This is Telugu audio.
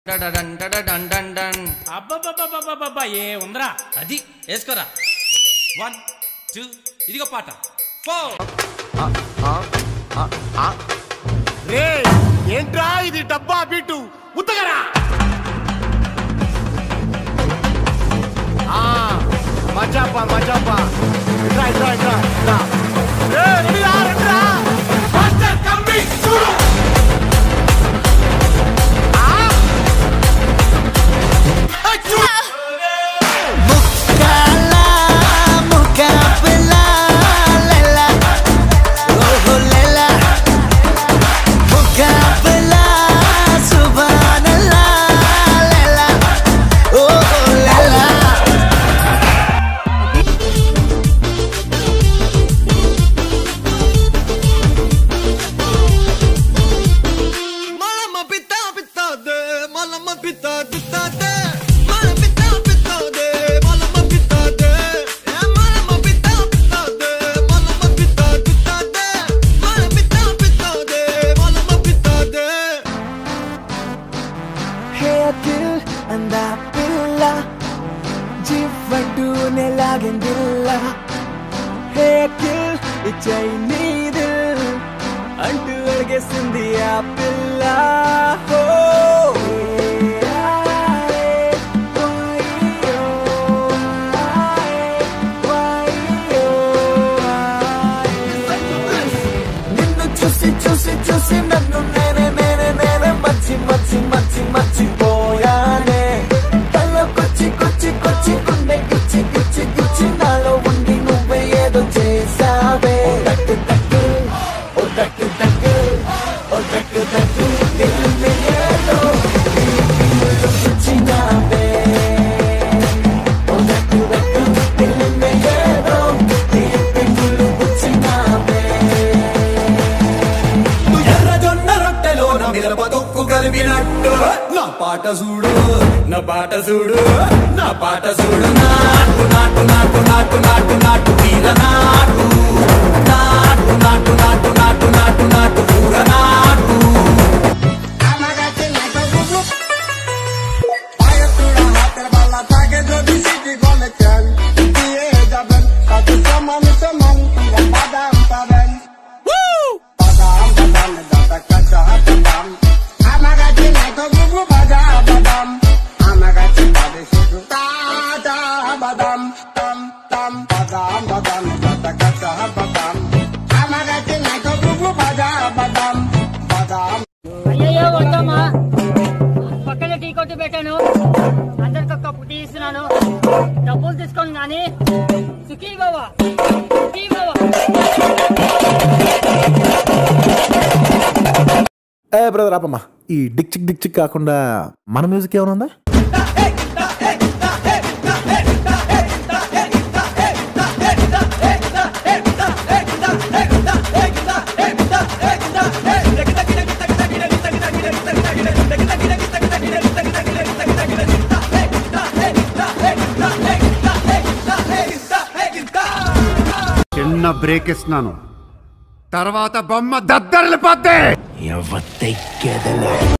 డడడన్ డడడన్ డన్ డన్. అబ్బబ్బబ్బబ్బబ్బబ్బా ఏ ఉందరా అది వేసుకోరా వన్ టూ ఇదిగో పాట ఫోర్ రే ఏంట్రా ఇది డబ్బా బీటు ఉత్తగరా ఆ, మజాపా మజాపా ఇట్రా ఇట్రా ఇట్రా ఇట్రా రే రెడీరా రెడీరా మాస్టర్ కమింగ్ చూడు ఆ ఏయ్, చూడు Mukala, mukapela, lela, oh lela, mukapela, subhanallah, lela, oh lela. Malama pita pita de, malama pita pita de, malama pita pita de, malama pita de, eh, malama pita pita de, malama pita pita de, malama pita pita de, malama pita de. Hey Adil and Apilla, జీవంటూనే లాగిందిల్లా హే అఖిల్ ఇచ్చై నీదిల్ అంటూ అడిగేసింది ఆ పిల్ల హో. నిన్ను చూసి చూసి చూసి నన్ను నేనే నేనే నేనే మచ్చి మచ్చి మచ్చి మర్చిపోయానే కళ్ళకొచ్చి కొచ్చి కొచ్చి గుండె గిచ్చి గిచ్చి గిచ్చి నాలో ఉండి నువ్వే ఏదో చేసావే ఓ దక్కు దక్కు ఓ దక్కు దక్కు ఓ దక్కు దక్కు దిల్లు ఏదో నీ పిల్లలు గుచ్చినావే ఓ దక్కు దక్కు దిల్లు ఏదో నీ పిల్లలు గుచ్చినావే ఎర్రజొన్న రొట్టెలోన మిరప తొక్కు కలిపినట్టు నా పాట చూడు నా పాట చూడు నా పాట చూడు నాటు నాటు నాటు నాటు నాటు నాటు తీర నాటు నాటు నాటు నాటు నాటు నాటు నాటు కూర నాటు అయ్యయ్యో వద్దమ్మా పక్కన టీ కొట్టు పెట్టాను అందరికి ఒక టీ ఇస్తున్నాను డబ్బులు తీసుకోండి కానీ సుఖీ బావా సుఖీ బావా ఏ బ్రదర్ ఆపమ్మా ఈ డిక్ చిక్ డిక్ చిక్ కాకుండా మన మ్యూజిక్ ఏమైనా ఉందా చిన్న బ్రేక్ ఇస్తున్నాను తర్వాత బొమ్మ దద్దరిల్లిపోద్ది